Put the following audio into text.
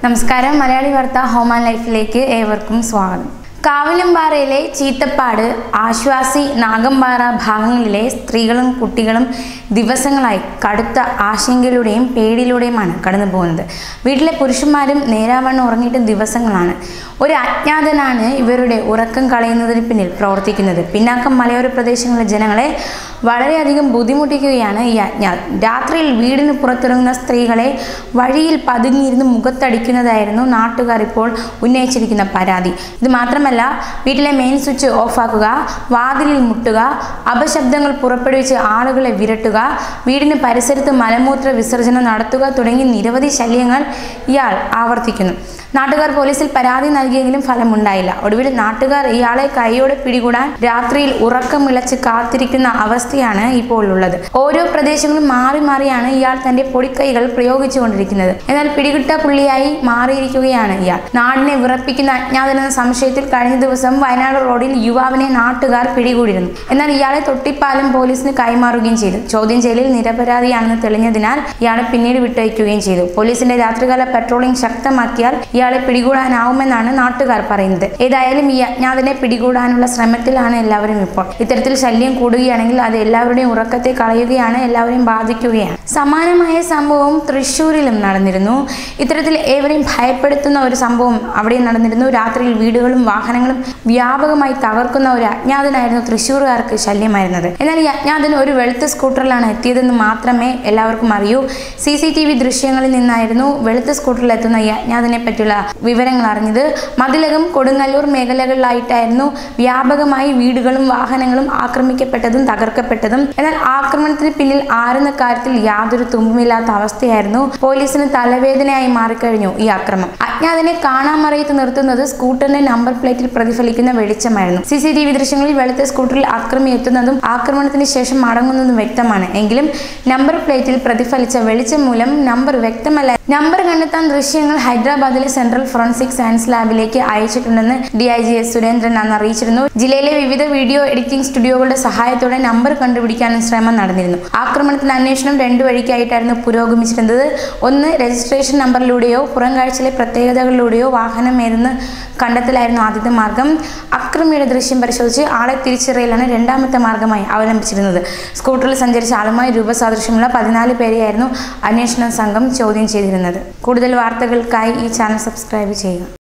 നമസ്കാരം മലയാളി വാർത്ത home and ലൈഫിലേക്ക് ഏവർക്കും സ്വാഗതം കാവിലമ്പാറയിലെ ചീത്തപ്പാട് ആശ്വാസി നാഗമ്പാറ ഭാഗങ്ങളിലെ സ്ത്രീകളും കുട്ടികളും ദിവസങ്ങളായി കടുത്ത ആശങ്കയിലൂടെയും പേടിയിലൂടെയുമാണ് കടന്നു പോകുന്നത് വീട്ടിലെ പുരുഷന്മാരും നേരാവണ്ണം ഉറങ്ങിയിട്ട് ദിവസങ്ങളാണ് ഒരു അജ്ഞാതനാണ് ഇവരുടെ ഉറക്കം കളയുന്നതിന് പിന്നിൽ പ്രവർത്തിക്കുന്നത് പിന്നാക്കം മലയോര പ്രദേശങ്ങളിലെ ജനങ്ങളെ വളരെയധികം ബുദ്ധിമുട്ടിക്കുകയാണ് ഈ അജ്ഞാതൻ രാത്രിയിൽ വീടിന് പുറത്തിറങ്ങുന്ന സ്ത്രീകളെ വഴിയിൽ പതുങ്ങിയിരുന്ന് മുഖത്തടിക്കുന്നതായിരുന്നു നാട്ടുകാർ ഇപ്പോൾ ഉന്നയിച്ചിരിക്കുന്ന പരാതി ഇത് മാത്രമല്ല വീട്ടിലെ മെയിൻ സ്വിച്ച് ഓഫാക്കുക വാതിലിൽ മുട്ടുക അപശബ്ദങ്ങൾ പുറപ്പെടുവിച്ച് ആളുകളെ വിരട്ടുക വീടിന് പരിസരത്ത് മലമൂത്ര വിസർജനം നടത്തുക തുടങ്ങി നിരവധി ശല്യങ്ങൾ ഇയാൾ ആവർത്തിക്കുന്നു നാട്ടുകാർ പോലീസിൽ പരാതി നൽകിയെങ്കിലും ഫലമുണ്ടായില്ല ഒടുവിൽ നാട്ടുകാർ ഇയാളെ കൈയോടെ പിടികൂടാൻ രാത്രിയിൽ ഉറക്കമിളച്ച് കാത്തിരിക്കുന്ന അവസ്ഥയാണ് ഇപ്പോൾ ഉള്ളത് ഓരോ പ്രദേശങ്ങളും മാറി മാറിയാണ് ഇയാൾ തന്റെ പൊടിക്കൈകൾ പ്രയോഗിച്ചുകൊണ്ടിരിക്കുന്നത് എന്നാൽ പിടികിട്ട പുള്ളിയായി മാറിയിരിക്കുകയാണ് ഇയാൾ നാടിനെ വിറപ്പിക്കുന്ന അജ്ഞാതനെന്ന സംശയത്തിൽ കഴിഞ്ഞ ദിവസം വയനാട് റോഡിൽ യുവാവിനെ നാട്ടുകാർ പിടികൂടിയിരുന്നു എന്നാൽ ഇയാളെ തൊട്ടിപ്പാലം പോലീസിന് കൈമാറുകയും ചെയ്തു ചോദ്യം ചെയ്യലിൽ നിരപരാധിയാണെന്ന് തെളിഞ്ഞതിനാൽ ഇയാളെ പിന്നീട് വിട്ടയക്കുകയും ചെയ്തു പോലീസിന്റെ രാത്രികാല പെട്രോളിംഗ് ശക്തമാക്കിയാൽ ഇയാളെ പിടികൂടാനാവുമെന്നാണ് നാട്ടുകാർ പറയുന്നത് ഏതായാലും ഈ അജ്ഞാതനെ പിടികൂടാനുള്ള ശ്രമത്തിലാണ് എല്ലാവരും ഇപ്പോൾ ഇത്തരത്തിൽ ശല്യം കൂടുകയാണെങ്കിൽ അത് എല്ലാവരുടെയും ഉറക്കത്തെ കളയുകയാണ് എല്ലാവരെയും ബാധിക്കുകയാണ് സമാനമായ സംഭവം തൃശ്ശൂരിലും നടന്നിരുന്നു ഇത്തരത്തിൽ ഏവരെയും ഭയപ്പെടുത്തുന്ന ഒരു സംഭവം അവിടെ നടന്നിരുന്നു രാത്രിയിൽ വീടുകളും വാഹനങ്ങളും വ്യാപകമായി തകർക്കുന്ന ഒരു അജ്ഞാതനായിരുന്നു തൃശ്ശൂറുകാർക്ക് ശല്യമായിരുന്നത് എന്നാൽ ഈ അജ്ഞാതൻ ഒരു വെളുത്ത സ്കൂട്ടറിലാണ് എത്തിയതെന്ന് മാത്രമേ എല്ലാവർക്കും അറിയൂ സി സി ടി വി ദൃശ്യങ്ങളിൽ നിന്നായിരുന്നു വെളുത്ത സ്കൂട്ടറിൽ എത്തുന്ന ഈ അജ്ഞാതനെ പറ്റിയുള്ള വിവരങ്ങൾ അറിഞ്ഞത് മതിലകം കൊടുങ്ങല്ലൂർ മേഖലകളിലായിട്ടായിരുന്നു വ്യാപകമായി വീടുകളും വാഹനങ്ങളും ആക്രമിക്കപ്പെട്ടതും തകർക്കപ്പെട്ടതും എന്നാൽ ആക്രമണത്തിന് പിന്നിൽ ആരെന്ന കാര്യത്തിൽ യാതൊരു തുമ്പുമില്ലാത്ത അവസ്ഥയായിരുന്നു പോലീസിന് തലവേദനയായി മാറിക്കഴിഞ്ഞു ഈ ആക്രമം അജ്ഞാതനെ കാണാമറയത്ത് നിർത്തുന്നത് സ്കൂട്ടറിന്റെ നമ്പർ പ്ലേറ്റിൽ പ്രതിഫലിക്കുന്ന വെളിച്ചമായിരുന്നു സി സി ടി വി ദൃശ്യങ്ങളിൽ വെളുത്ത സ്കൂട്ടറിൽ ആക്രമി എത്തുന്നതും ആക്രമണത്തിന് ശേഷം മടങ്ങുന്നതും വ്യക്തമാണ് എങ്കിലും നമ്പർ പ്ലേറ്റിൽ പ്രതിഫലിച്ച വെളിച്ചം മൂലം നമ്പർ വ്യക്തമല്ല നമ്പർ കണ്ടെത്താൻ ദൃശ്യങ്ങൾ ഹൈദരാബാദിലെ സെൻട്രൽ ഫോറൻസിക് സയൻസ് ലാബിലേക്ക് അയച്ചിട്ടുണ്ടെന്ന് D I G S Surendran അന്ന് അറിയിച്ചിരുന്നു ജില്ലയിലെ വിവിധ വീഡിയോ എഡിറ്റിംഗ് സ്റ്റുഡിയോകളുടെ സഹായത്തോടെ നമ്പർ കണ്ടുപിടിക്കാനും ശ്രമം നടന്നിരുന്നു ആക്രമണത്തിന്റെ അന്വേഷണം രണ്ടു വഴിക്കായിട്ടായിരുന്നു പുരോഗമിച്ചിരുന്നത് ഒന്ന് രജിസ്ട്രേഷൻ നമ്പറിലൂടെയോ പുറംകാഴ്ചയിലെ പ്രത്യേകതകളിലൂടെയോ വാഹനം ഏതെന്ന് കണ്ടെത്തലായിരുന്നു ആദ്യത്തെ മാർഗം അക്രമിയുടെ ദൃശ്യം പരിശോധിച്ച് ആളെ തിരിച്ചറിയലാണ് രണ്ടാമത്തെ മാർഗമായി അവലംബിച്ചിരുന്നത് സ്കൂട്ടറിൽ സഞ്ചരിച്ച ആളുമായി രൂപസാദൃശ്യമുള്ള പതിനാല് പേരെയായിരുന്നു അന്വേഷണ സംഘം ചോദ്യം ചെയ്തിരുന്നത് കൂടുതൽ വാർത്തകൾക്കായി ഈ ചാനൽ സബ്സ്ക്രൈബ് ചെയ്യുക